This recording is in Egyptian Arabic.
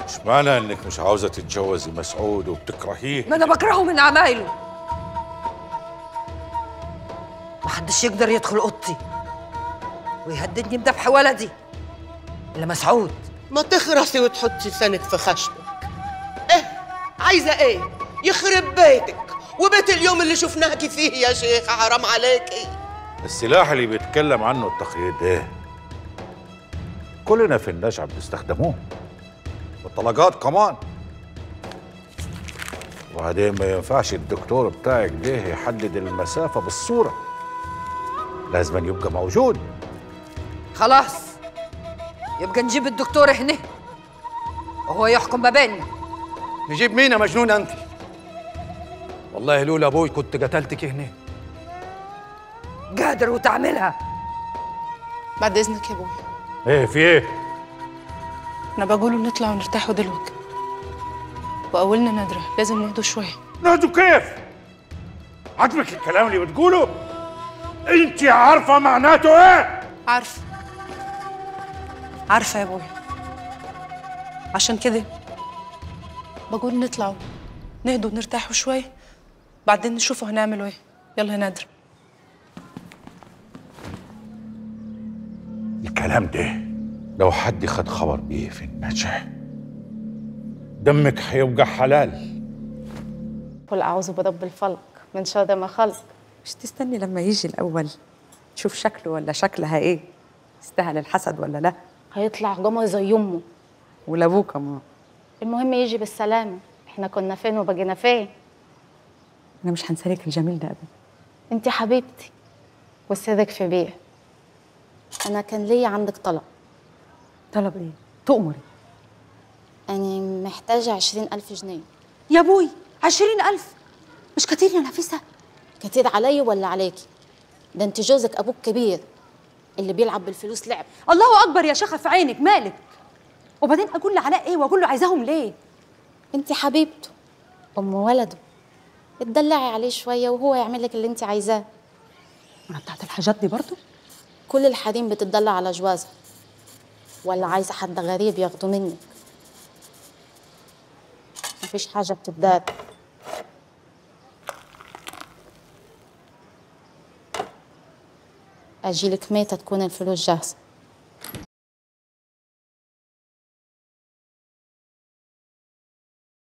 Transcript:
مش معنى انك مش عاوزه تتجوزي مسعود وبتكرهيه ما انا بكرهه من عمايله محدش يقدر يدخل اوضتي ويهددني بذبح ولدي الا مسعود ما تخرسي وتحطي لسانك في خشمك ايه عايزه ايه يخرب بيتك وبيت اليوم اللي شفناكي فيه يا شيخ حرام عليكي السلاح اللي بيتكلم عنه التقييد ده كلنا في النجع بنستخدموه والطلقات كمان وبعدين ما ينفعش الدكتور بتاعك ده يحدد المسافة بالصورة لازم يبقى موجود خلاص يبقى نجيب الدكتور هنا وهو يحكم ما بيننا نجيب مين يا مجنون انت والله لولا ابوي كنت قتلتك هنا قادر وتعملها بعد اذنك يا ابوي ايه في ايه انا بقوله نطلع ونرتاحوا دلوقتي واولنا نادره لازم نهدوا شويه نهدوا كيف عجبك الكلام اللي بتقوله انت عارفة معناته ايه عارفه عارفه يا ابوي عشان كده بقول نطلعوا نهدوا ونرتاحوا شويه بعدين نشوفوا هنعملوا ايه يلا يا نادر الكلام ده لو حد خد خبر بيه في النجع دمك هيبقى حلال قل أعوذ برب الفلق من شر ما خلق مش تستني لما يجي الأول تشوف شكله ولا شكلها إيه يستاهل الحسد ولا لا هيطلع قمر زي أمه ولأبوه كمان المهم يجي بالسلامة احنا كنا فين وبقينا فين أنا مش هنسالك الجميل ده أبدا انت حبيبتي وسرك في بيع أنا كان ليا عندك طلب طلب إيه؟ تؤمري أنا محتاجة عشرين ألف جنيه يا أبوي عشرين ألف مش كتير يا نفيسة كتير علي ولا عليكي ده انت جوزك أبوك كبير اللي بيلعب بالفلوس لعب الله أكبر يا شيخة في عينك مالك وبعدين أقول لعلاء إيه وأقول له عايزاهم ليه انت حبيبته أم ولده اتدلعي عليه شوية وهو يعمل لك اللي انت عايزاه أنا بتاعت الحاجات دي برضو كل الحريم بتدلع على جوازها ولا عايزة حد غريب ياخده منك مفيش حاجة بتدار أجيلك ميتة تكون الفلوس جاهزة